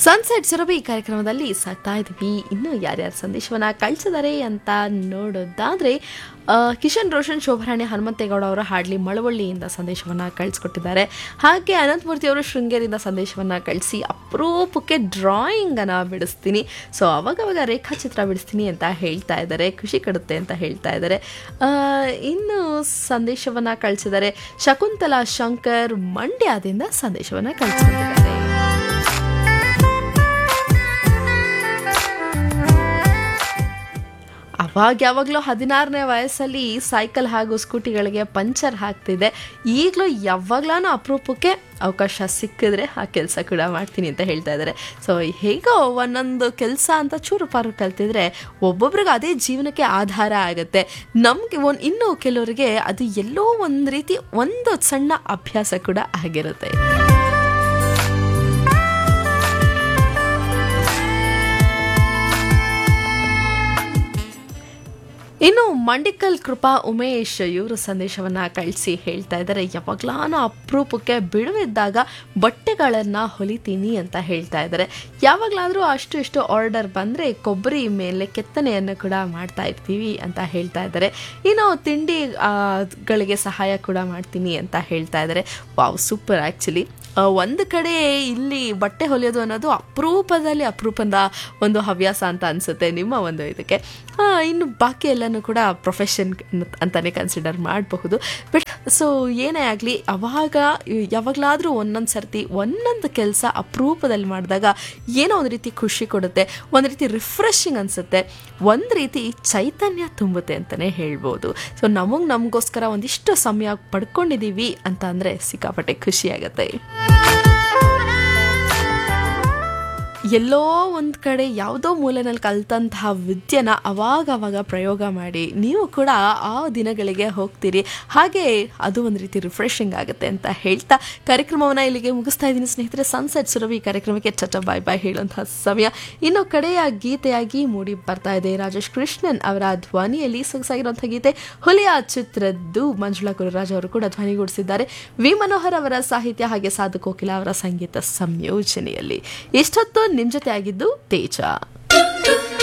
sunset Surabhi ಕಾರ್ಯಕ್ರಮದಲ್ಲಿ ಸಾಕ್ತಾ ಇದ್ವಿ ಇನ್ನು ಯಾರ್ಯಾರು ಸಂದೇಶವನ್ನ ಕಳಿಸಿದ್ದಾರೆ ಅಂತ ನೋಡೋದಾದ್ರೆ ಆ, ಕಿಶನ್ ರೋಷನ್ ಶೋಭರಾಣಿ ಹನುಮಂತೇಗೌಡ ಅವರು ಹಾಡ್ಲಿ ಮಳವಳ್ಳಿಯಿಂದ ಸಂದೇಶವನ್ನ ಕಳಿಸ್ಕೊಟ್ಟಿದ್ದಾರೆ ಹಾಗೆ ಅನಂತಮೂರ್ತಿ ಅವರು ಶೃಂಗೇರಿಯಿಂದ ಸಂದೇಶವನ್ನ ಕಳಿಸಿ ಅಪರೂಪಕ್ಕೆ ಡ್ರಾಯಿಂಗ್ ಅನ್ನ ಬಿಡಿಸ್ತೀನಿ ಸೊ ಅವಾಗವಾಗ ರೇಖಾಚಿತ್ರ ಬಿಡಿಸ್ತೀನಿ ಅಂತ ಹೇಳ್ತಾ ಇದ್ದಾರೆ ಖುಷಿ ಕಡುತ್ತೆ ಅಂತ ಹೇಳ್ತಾ ಇದ್ದಾರೆ ಆ, ಇನ್ನು ಸಂದೇಶವನ್ನ ಕಳಿಸಿದ್ದಾರೆ ಶಕುಂತಲಾ ಶಂಕರ್ ಮಂಡ್ಯದಿಂದ ಸಂದೇಶವನ್ನ ಕಳಿಸ್ಕೊಟ್ಟಿದ್ದಾರೆ ಅವಾಗ ಯಾವಾಗಲೂ ಹದಿನಾರನೇ ವಯಸ್ಸಲ್ಲಿ ಸೈಕಲ್ ಹಾಗೂ ಸ್ಕೂಟಿಗಳಿಗೆ ಪಂಚರ್ ಹಾಕ್ತಿದ್ದೆ ಈಗಲೂ ಯಾವಾಗ್ಲಾನು ಅಪರೂಪಕ್ಕೆ ಅವಕಾಶ ಸಿಕ್ಕಿದ್ರೆ ಆ ಕೆಲಸ ಕೂಡ ಮಾಡ್ತೀನಿ ಅಂತ ಹೇಳ್ತಾ ಇದ್ದಾರೆ ಸೊ ಹೇಗೋ ಒಂದೊಂದು ಕೆಲಸ ಅಂತ ಚೂರು ಪಾರು ಕಲ್ತಿದ್ರೆ ಒಬ್ಬೊಬ್ರಿಗೆ ಅದೇ ಜೀವನಕ್ಕೆ ಆಧಾರ ಆಗುತ್ತೆ ನಮಗೆ ಒಂದು ಇನ್ನು ಕೆಲವರಿಗೆ ಅದು ಎಲ್ಲೋ ಒಂದು ರೀತಿ ಒಂದು ಸಣ್ಣ ಅಭ್ಯಾಸ ಕೂಡ ಆಗಿರುತ್ತೆ ಇನ್ನು ಮಂಡಿಕಲ್ ಕೃಪಾ ಉಮೇಶ್ ಇವರು ಸಂದೇಶವನ್ನ ಕಳಿಸಿ ಹೇಳ್ತಾ ಇದ್ದಾರೆ ಯಾವಾಗ್ಲಾನು ಅಪರೂಪಕ್ಕೆ ಬಿಡುವಿದ್ದಾಗ ಬಟ್ಟೆಗಳನ್ನು ಹೊಲಿತೀನಿ ಅಂತ ಹೇಳ್ತಾ ಇದ್ದಾರೆ ಯಾವಾಗಲಾದರೂ ಅಷ್ಟು ಇಷ್ಟು ಆರ್ಡರ್ ಬಂದರೆ ಕೊಬ್ಬರಿ ಮೇಲೆ ಕೆತ್ತನೆಯನ್ನು ಕೂಡ ಮಾಡ್ತಾ ಇರ್ತೀವಿ ಅಂತ ಹೇಳ್ತಾ ಇದ್ದಾರೆ ಇನ್ನು ತಿಂಡಿ ಆ, ಗಳಿಗೆ ಸಹಾಯ ಕೂಡ ಮಾಡ್ತೀನಿ ಅಂತ ಹೇಳ್ತಾ ಇದ್ದಾರೆ ವಾವ್ ಸೂಪರ್ ಆ್ಯಕ್ಚುಲಿ ಒಂದು ಕಡೆ ಇಲ್ಲಿ ಬಟ್ಟೆ ಹೊಲಿಯೋದು ಅನ್ನೋದು ಅಪರೂಪದಲ್ಲಿ ಅಪರೂಪದ ಒಂದು ಹವ್ಯಾಸ ಅಂತ ಅನಿಸುತ್ತೆ ನಿಮ್ಮ ಒಂದು ಇದಕ್ಕೆ ಆ, ಇನ್ನು ಬಾಕಿ ಎಲ್ಲನೂ ಕೂಡ ಪ್ರೊಫೆಷನ್ ಅಂತಲೇ ಕನ್ಸಿಡರ್ ಮಾಡಬಹುದು ಬಟ್ ಸೊ ಏನೇ ಆಗಲಿ ಅವಾಗ ಯಾವಾಗಲಾದರೂ ಒಂದೊಂದು ಸರ್ತಿ ಒಂದೊಂದು ಕೆಲಸ ಅಪರೂಪದಲ್ಲಿ ಮಾಡಿದಾಗ ಏನೋ ಒಂದು ರೀತಿ ಖುಷಿ ಕೊಡುತ್ತೆ ಒಂದು ರೀತಿ ರಿಫ್ರೆಶಿಂಗ್ ಅನಿಸುತ್ತೆ ಒಂದು ರೀತಿ ಚೈತನ್ಯ ತುಂಬುತ್ತೆ ಅಂತಲೇ ಹೇಳ್ಬೋದು ಸೊ ನಮಗೆ ನಮಗೋಸ್ಕರ ಒಂದಿಷ್ಟು ಸಮಯ ಪಡ್ಕೊಂಡಿದ್ದೀವಿ ಅಂತ ಅಂದರೆ ಸಿಕ್ಕಾಪಟ್ಟೆ ಖುಷಿಯಾಗತ್ತೆ ಎಲ್ಲೋ ಒಂದು ಕಡೆ ಯಾವುದೋ ಮೂಲೆಯಲ್ಲಿ ಕಲ್ತಂತಹ ವಿದ್ಯೆನ ಅವಾಗ ಅವಾಗ ಪ್ರಯೋಗ ಮಾಡಿ ನೀವು ಕೂಡ ಆ ದಿನಗಳಿಗೆ ಹೋಗ್ತೀರಿ ಹಾಗೆ ಅದು ಒಂದು ರೀತಿ ರಿಫ್ರೆಶಿಂಗ್ ಆಗುತ್ತೆ ಅಂತ ಹೇಳ್ತಾ ಕಾರ್ಯಕ್ರಮವನ್ನು ಇಲ್ಲಿಗೆ ಮುಗಿಸ್ತಾ ಇದ್ದೀನಿ ಸ್ನೇಹಿತರೆ ಸನ್ಸೆಟ್ ಸುರಭಿ ಕಾರ್ಯಕ್ರಮಕ್ಕೆ ಚಟ ಬಾಯ್ ಬಾಯ್ ಹೇಳುವಂತಹ ಸಮಯ ಇನ್ನು ಕಡೆಯ ಗೀತೆಯಾಗಿ ಮೂಡಿ ಬರ್ತಾ ಇದೆ ರಾಜೇಶ್ ಕೃಷ್ಣನ್ ಅವರ ಧ್ವನಿಯಲ್ಲಿ ಸೊಗಸಾಗಿರುವಂತಹ ಗೀತೆ ಹುಲಿಯ ಚಿತ್ರದ್ದು ಮಂಜುಳಾ ಗುರುರಾಜ್ ಅವರು ಕೂಡ ಧ್ವನಿಗೂಡಿಸಿದ್ದಾರೆ ವಿ ಮನೋಹರ್ ಅವರ ಸಾಹಿತ್ಯ ಹಾಗೆ ಸಾಧು ಕೋಕಿಲ ಅವರ ಸಂಗೀತ ಸಂಯೋಜನೆಯಲ್ಲಿ ಇಷ್ಟೊತ್ತು ನಿಮ್ಮ ಜೊತೆ ಆಗಿದ್ದು ತೇಜ